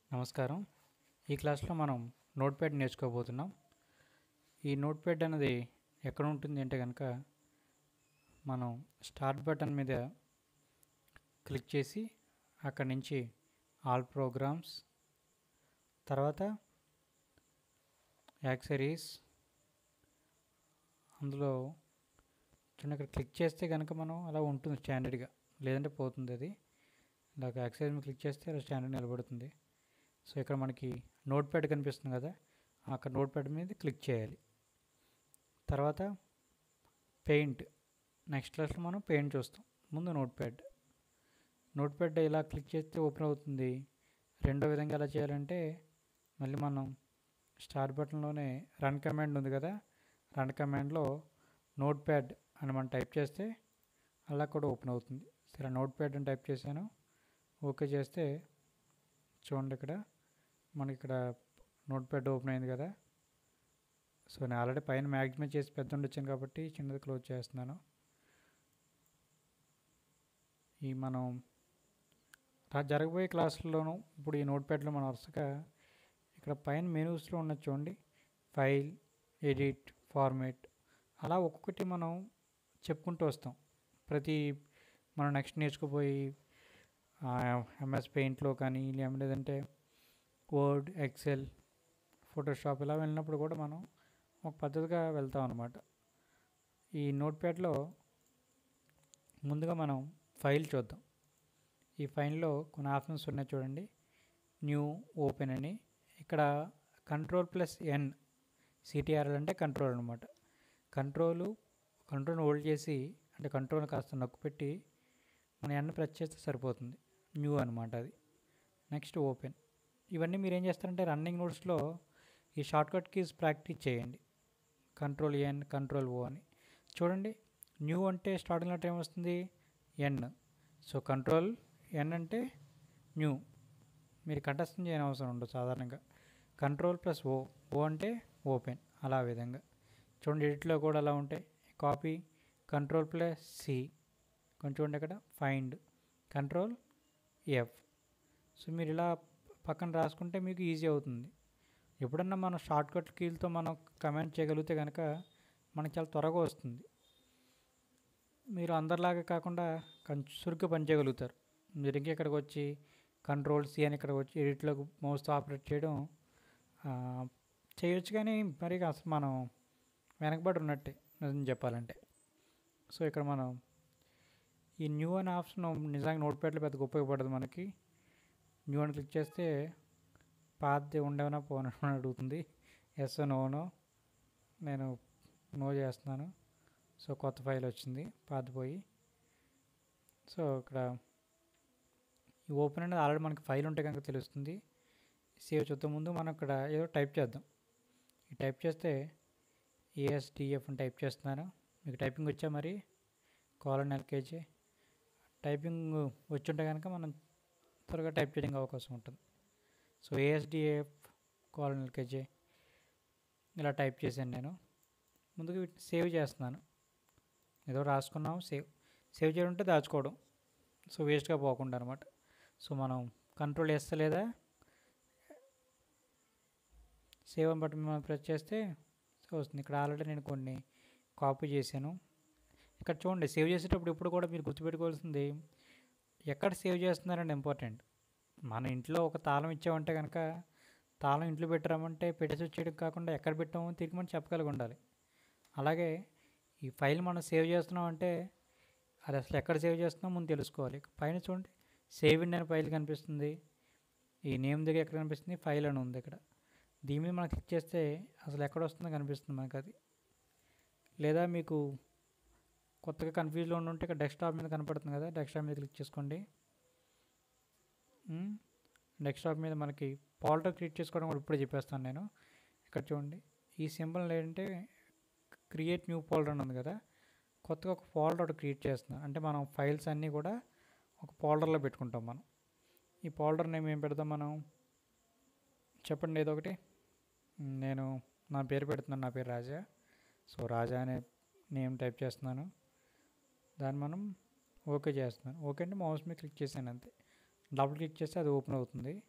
నమస్కారం ఈ క్లాస్లో మనం నోట్ ప్యాడ్ నేర్చుకోబోతున్నాం ఈ నోట్ ప్యాడ్ అనేది ఎక్కడ ఉంటుంది అంటే కనుక మనం స్టార్ట్ బటన్ మీద క్లిక్ చేసి అక్కడి నుంచి ఆల్ ప్రోగ్రామ్స్ తర్వాత యాక్సరీస్ అందులో చూడండి ఇక్కడ క్లిక్ చేస్తే కనుక మనం అలా ఉంటుంది స్టాండర్డ్గా లేదంటే పోతుంది అది ఇలాగ యాక్సరీస్ మీద క్లిక్ చేస్తే అలా స్టాండర్డ్ నిలబడుతుంది సో ఇక్కడ మనకి నోట్ ప్యాడ్ కనిపిస్తుంది కదా అక్కడ నోట్ ప్యాడ్ మీద క్లిక్ చేయాలి తర్వాత పెయింట్ నెక్స్ట్ క్లాస్లో మనం పెయింట్ చూస్తాం ముందు నోట్ ప్యాడ్ నోట్ ప్యాడ్ ఇలా క్లిక్ చేస్తే ఓపెన్ అవుతుంది రెండో విధంగా ఎలా చేయాలంటే మళ్ళీ మనం స్టార్ట్ బటన్లోనే రన్ కమాండ్ ఉంది కదా రన్ కమాండ్లో నోట్ ప్యాడ్ అని మనం టైప్ చేస్తే అలా కూడా ఓపెన్ అవుతుంది సరే నోట్ ప్యాడ్ అని టైప్ చేశాను ఓకే చేస్తే చూడండి ఇక్కడ మనకి ఇక్కడ నోట్ ప్యాడ్ ఓపెన్ అయింది కదా సో నేను ఆల్రెడీ పైన మ్యాక్సిమం చేసి పెద్ద ఉండొచ్చాను కాబట్టి చిన్నది క్లోజ్ చేస్తున్నాను ఈ మనం రా- జరగబోయే క్లాసుల్లోనూ ఇప్పుడు ఈ నోట్ ప్యాడ్లో మనం వరుసగా ఇక్కడ పైన మెనూస్లో ఉన్నది చూడండి ఫైల్ ఎడిట్ ఫార్మేట్ అలా ఒక్కొక్కటి మనం చెప్పుకుంటూ వస్తాం ప్రతి మనం నెక్స్ట్ నేర్చుకోబోయి ఎంఎస్ పెయింట్లో కానీ లేదంటే వర్డ్ ఎక్సెల్ ఫోటోషాప్ ఇలా వెళ్ళినప్పుడు కూడా మనం ఒక పద్ధతిగా వెళ్తాం అనమాట ఈ నోట్ ప్యాడ్లో ముందుగా మనం ఫైల్ చూద్దాం ఈ ఫైల్లో కొన్ని ఆప్షన్స్ ఉన్నాయి చూడండి న్యూ ఓపెన్ అని ఇక్కడ కంట్రోల్ ప్లస్ ఎన్ సిటిఆర్ఎల్ అంటే కంట్రోల్ అనమాట కంట్రోలు కంట్రోల్ హోల్డ్ చేసి అంటే కంట్రోల్ కాస్త నొక్కి పెట్టి మన ఎన్ ప్రెస్ చేస్తే సరిపోతుంది న్యూ అనమాట అది నెక్స్ట్ ఓపెన్ ఇవన్నీ మీరు ఏం చేస్తారంటే రన్నింగ్ నోట్స్లో ఈ షార్ట్కట్ కీస్ ప్రాక్టీస్ చేయండి కంట్రోల్ ఎన్ కంట్రోల్ ఓ అని చూడండి న్యూ అంటే స్టార్టింగ్లో టైం వస్తుంది ఎన్ సో కంట్రోల్ ఎన్ అంటే న్యూ మీరు కంటెస్టం చేయని అవసరం ఉండదు సాధారణంగా కంట్రోల్ ప్లస్ ఓ ఓ అంటే ఓపెన్ అలా విధంగా చూడండి ఎడిట్లో కూడా అలా ఉంటాయి కాపీ కంట్రోల్ ప్లస్ సి కొంచెం చూడండి అక్కడ ఫైండ్ కంట్రోల్ ఎఫ్ సో మీరు ఇలా పక్కన రాసుకుంటే మీకు ఈజీ అవుతుంది ఎప్పుడన్నా మనం షార్ట్కట్ కీలతో మనం కమెంట్ చేయగలిగితే కనుక మనకి చాలా త్వరగా వస్తుంది మీరు అందరిలాగా కాకుండా కొంచెం చురుగ్గా పనిచేయగలుగుతారు మీరు ఇంకెక్కడికి వచ్చి కంట్రోల్ సి అని ఇక్కడికి వచ్చి ఎడిట్లో మౌస్తో ఆపరేట్ చేయడం ఆ, చేయొచ్చు కానీ మరి అసలు మనం వెనకబడి ఉన్నట్టే నిజం చెప్పాలంటే సో ఇక్కడ మనం ఈ న్యూ అనే ఆప్షన్ నిజంగా నోట్ ప్యాడ్లో పెద్దగా ఉపయోగపడదు మనకి న్యూ అని క్లిక్ చేస్తే పాతది ఉండేవనా పోనా అని అడుగుతుంది ఎస్ నోనో నేను నో చేస్తున్నాను సో కొత్త ఫైల్ వచ్చింది పాత పోయి సో ఇక్కడ ఈ ఓపెన్ అనేది ఆల్రెడీ మనకి ఫైల్ ఉంటే కనుక తెలుస్తుంది సేవ్ చూద్దాం ముందు మనం ఇక్కడ ఏదో టైప్ చేద్దాం ఈ టైప్ చేస్తే ఏఎస్డిఎఫ్ అని టైప్ చేస్తున్నాను మీకు టైపింగ్ వచ్చా మరి కాలన్ ఎల్కేజీ టైపింగ్ వచ్చుంటే కనుక మనం త్వరగా టైప్ చేయడానికి అవకాశం ఉంటుంది సో ఏఎస్డిఎఫ్ కాలన్ ఎల్కేజీ ఇలా టైప్ చేశాను నేను ముందుగా వీటిని సేవ్ చేస్తున్నాను ఏదో రాసుకున్నాం సేవ్ సేవ్ చేయడం అంటే దాచుకోవడం సో వేస్ట్గా పోకుండా అనమాట సో మనం కంట్రోల్ వేస్తా లేదా సేవ్ అని బటన్ మనం ప్రెస్ చేస్తే సో వస్తుంది ఇక్కడ ఆల్రెడీ నేను కొన్ని కాపీ చేశాను ఇక్కడ చూడండి సేవ్ చేసేటప్పుడు ఇప్పుడు కూడా మీరు గుర్తుపెట్టుకోవాల్సింది ఎక్కడ సేవ్ చేస్తున్నారని ఇంపార్టెంట్ మన ఇంట్లో ఒక తాళం ఇచ్చామంటే కనుక తాళం ఇంట్లో పెట్టరామంటే పెట్టేసి వచ్చేయడం కాకుండా ఎక్కడ పెట్టామో తిరిగి మనం చెప్పగలిగి ఉండాలి అలాగే ఈ ఫైల్ మనం సేవ్ చేస్తున్నాం అంటే అది అసలు ఎక్కడ సేవ్ చేస్తున్నాం ముందు తెలుసుకోవాలి పైన చూడండి సేవ్ ఇన్ అనే ఫైల్ కనిపిస్తుంది ఈ నేమ్ దగ్గర ఎక్కడ కనిపిస్తుంది ఫైల్ అని ఉంది ఇక్కడ దీని మీద మనం క్లిక్ చేస్తే అసలు ఎక్కడ వస్తుందో కనిపిస్తుంది మనకు అది లేదా మీకు కొత్తగా కన్ఫ్యూజ్లో ఉండి ఉంటే ఇక్కడ డెస్క్టాప్ మీద కనపడుతుంది కదా డెస్క్టాప్ మీద క్లిక్ చేసుకోండి డెస్క్టాప్ మీద మనకి ఫోల్డర్ క్రియేట్ చేసుకోవడం కూడా ఇప్పుడే చెప్పేస్తాను నేను ఇక్కడ చూడండి ఈ సింబల్ ఏంటంటే క్రియేట్ న్యూ ఫోల్డర్ అని ఉంది కదా కొత్తగా ఒక ఫోల్డర్ ఒకటి క్రియేట్ చేస్తున్నాను అంటే మనం ఫైల్స్ అన్నీ కూడా ఒక ఫోల్డర్లో పెట్టుకుంటాం మనం ఈ ఫోల్డర్ నేమ్ ఏం పెడదాం మనం చెప్పండి ఏదో ఒకటి మ్, నేను నా పేరు పెడుతున్నాను నా పేరు రాజా సో రాజా అనే నేమ్ టైప్ చేస్తున్నాను దాన్ని మనం ఓకే చేస్తున్నాను ఓకే అంటే మౌస్ మీద క్లిక్ చేశాను అంతే డబుల్ క్లిక్ చేస్తే అది ఓపెన్ అవుతుంది